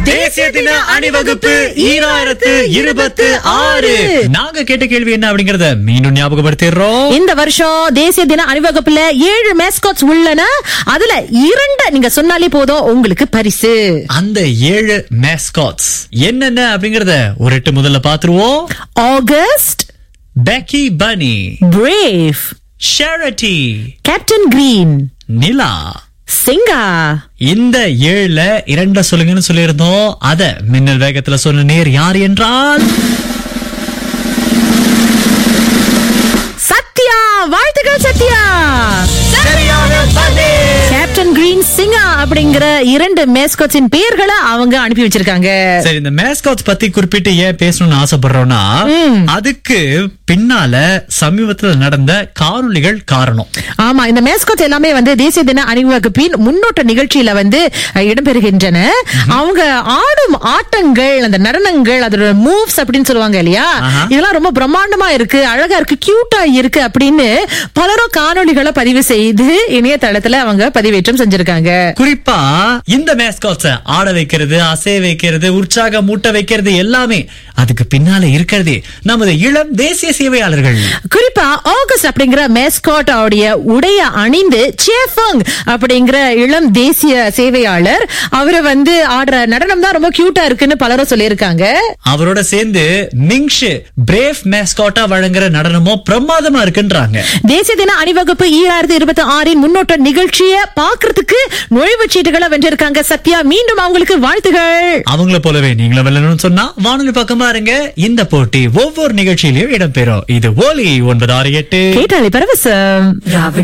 தேசிய தின அணிவகுப்பு ஈராயிரத்து இருபத்து ஆறு நாங்க கேட்ட கேள்வி என்ன அப்படிங்கறத மீண்டும் ஞாபகப்படுத்திடுறோம் இந்த வருஷம் தேசிய தின அணிவகுப்புல ஏழு மேஸ்காட்ஸ் உள்ளன அதுல இரண்டு நீங்க சொன்னாலே போதும் உங்களுக்கு பரிசு அந்த ஏழு மேஸ்காட்ஸ் என்னென்ன அப்படிங்கறத ஒரு எட்டு முதல்ல பாத்துருவோம் ஆகஸ்ட் பெக்கி பனி பிரேவ் ஷேரட்டி கேப்டன் கிரீன் நிலா சிங்கா இந்த ஏழுல இரண்ட சொல்லுங்கன்னு சொல்லியிருந்தோம் அத மின்னல் வேகத்துல சொன்ன நேர் யார் என்றால் சத்யா வாழ்த்துக்கள் சத்யா கேப்டன் கிரீன் சிங்கா அப்படிங்கிற இரண்டு மேஸ்காட்ஸின் பெயர்களை அவங்க அனுப்பி வச்சிருக்காங்க சரி இந்த மேஸ்காட்ஸ் பத்தி குறிப்பிட்டு ஏன் பேசணும்னு ஆசைப்படுறோம்னா அதுக்கு பின்னால சமீபத்துல நடந்த காணொளிகள் காரணம் ஆமா இந்த மேஸ்காட் எல்லாமே வந்து தேசிய தின அணிவகுப்பின் முன்னோட்ட நிகழ்ச்சியில வந்து அஹ், இடம்பெறுகின்றன அவங்க ஆடும் ஆட்டங்கள் அந்த நடனங்கள் அதோட மூவ்ஸ் அப்படின்னு சொல்லுவாங்க இல்லையா ஆஹா. இதெல்லாம் ரொம்ப பிரம்மாண்டமா இருக்கு அழகா இருக்கு கியூட்டா இருக்கு அப்படின்னு பலரும் காணொளிகளை பதிவு செய்து இணையதளத்துல அவங்க பதிவேற்றம் செஞ்சிருக்காங்க குறிப்பா இந்த மேஸ்காட்ஸ ஆட வைக்கிறது அசைய வைக்கிறது உற்சாகம் மூட்ட வைக்கிறது எல்லாமே அதுக்கு பின்னால இருக்கிறதே நமது இளம் தேசிய சேவையாளர்கள் குறிப்பா ஆகஸ்ட் அப்படிங்கிற மேஸ்காட் உடைய உடைய அணிந்து சேஃபங் அப்படிங்கிற இளம் தேசிய சேவையாளர் அவரை வந்து ஆடுற நடனம் தான் ரொம்ப கியூட்டா இருக்குன்னு பலரும் சொல்லியிருக்காங்க அவரோட சேர்ந்து மிங்ஷு பிரேவ் மேஸ்காட்டா வழங்குற நடனமும் பிரமாதமா இருக்குன்றாங்க தேசிய தின அணிவகுப்பு ஈராயிரத்தி இருபத்தி ஆறின் முன்னோட்ட நிகழ்ச்சியை பாக்குறதுக்கு நுழைவுச் சீட்டுகளை வென்றிருக்காங்க சத்யா மீண்டும் அவங்களுக்கு வாழ்த்துகள் அவங்கள போலவே நீங்களும் வெல்லணும்னு சொன்னா வானொலி பக்கமா இருங்க இந்த போட்டி ஒவ்வொரு நிகழ்ச்சியிலும் இடம்பெறும் இது ஓலி ஒன்பது ஆறு எட்டு கேட்டாலே பரவசம்